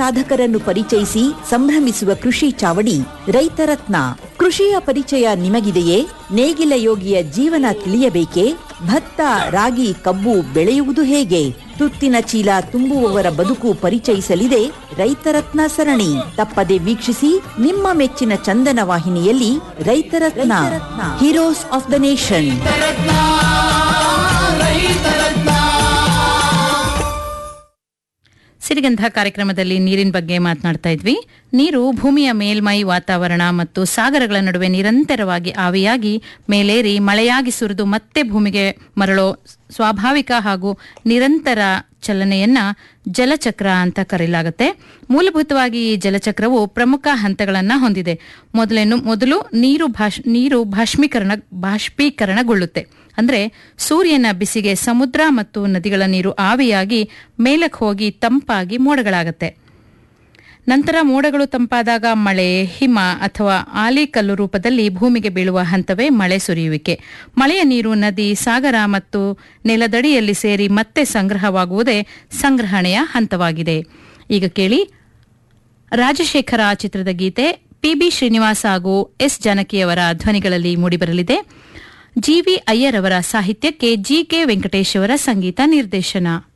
ಸಾಧಕರನ್ನು ಪರಿಚಯಿಸಿ ಸಂಭ್ರಮಿಸುವ ಕೃಷಿ ಚಾವಡಿ ರೈತರತ್ನ ಕೃಷಿಯ ಪರಿಚಯ ನಿಮಗಿದೆಯೇ ನೇಗಿಲ ಯೋಗಿಯ ಜೀವನ ತಿಳಿಯಬೇಕೇ ಭತ್ತ ರಾಗಿ ಕಬ್ಬು ಬೆಳೆಯುವುದು ಹೇಗೆ ತುತ್ತಿನ ಚೀಲ ತುಂಬುವವರ ಬದುಕು ಪರಿಚಯಿಸಲಿದೆ ರೈತರತ್ನ ಸರಣಿ ತಪ್ಪದೆ ವೀಕ್ಷಿಸಿ ನಿಮ್ಮ ಮೆಚ್ಚಿನ ಚಂದನ ವಾಹಿನಿಯಲ್ಲಿ Raitharatna heroes of the nation Sirigandha ಕಾರ್ಯಕ್ರಮದಲ್ಲಿ ನೀರಿನ ಬಗ್ಗೆ ಮಾತನಾಡ್ತಾ ಇದ್ವಿ ನೀರು ಭೂಮಿಯ ಮೇಲ್ಮೈ ವಾತಾವರಣ ಮತ್ತು ಸಾಗರಗಳ ನಡುವೆ ನಿರಂತರವಾಗಿ ಆವಿಯಾಗಿ ಮೇಲೇರಿ ಮಳೆಯಾಗಿ ಸುರಿದು ಮತ್ತೆ ಭೂಮಿಗೆ ಮರಳೋ ಸ್ವಾಭಾವಿಕ ಹಾಗೂ ನಿರಂತರ ಚಲನೆಯನ್ನ ಜಲಚಕ್ರ ಅಂತ ಕರೆಯಲಾಗುತ್ತೆ ಮೂಲಭೂತವಾಗಿ ಈ ಜಲಚಕ್ರವು ಪ್ರಮುಖ ಹಂತಗಳನ್ನ ಹೊಂದಿದೆ ಮೊದಲೇನು ಮೊದಲು ನೀರು ಭಾಷ್ ನೀರು ಬಾಷ್ಪೀಕರಣ ಬಾಷ್ಪೀಕರಣಗೊಳ್ಳುತ್ತೆ ಅಂದ್ರೆ ಸೂರ್ಯನ ಬಿಸಿಗೆ ಸಮುದ್ರ ಮತ್ತು ನದಿಗಳ ನೀರು ಆವಿಯಾಗಿ ಮೇಲಕ್ಕೆ ಹೋಗಿ ತಂಪಾಗಿ ಮೋಡಗಳಾಗತ್ತೆ ನಂತರ ಮೋಡಗಳು ತಂಪಾದಾಗ ಮಳೆ ಹಿಮ ಅಥವಾ ಆಲಿಕಲ್ಲು ರೂಪದಲ್ಲಿ ಭೂಮಿಗೆ ಬೀಳುವ ಹಂತವೇ ಮಳೆ ಸುರಿಯುವಿಕೆ ಮಳೆಯ ನೀರು ನದಿ ಸಾಗರ ಮತ್ತು ನೆಲದಡಿಯಲ್ಲಿ ಸೇರಿ ಮತ್ತೆ ಸಂಗ್ರಹವಾಗುವುದೇ ಸಂಗ್ರಹಣೆಯ ಹಂತವಾಗಿದೆ ಈಗ ಕೇಳಿ ರಾಜಶೇಖರ ಚಿತ್ರದ ಗೀತೆ ಪಿಬಿ ಶ್ರೀನಿವಾಸ್ ಹಾಗೂ ಎಸ್ ಜಾನಕಿಯವರ ಧ್ವನಿಗಳಲ್ಲಿ ಮೂಡಿಬರಲಿದೆ ಜಿವಿ ಅಯ್ಯರ್ ಅವರ ಸಾಹಿತ್ಯಕ್ಕೆ ಜಿಕೆ ವೆಂಕಟೇಶ್ ಅವರ ಸಂಗೀತ ನಿರ್ದೇಶನ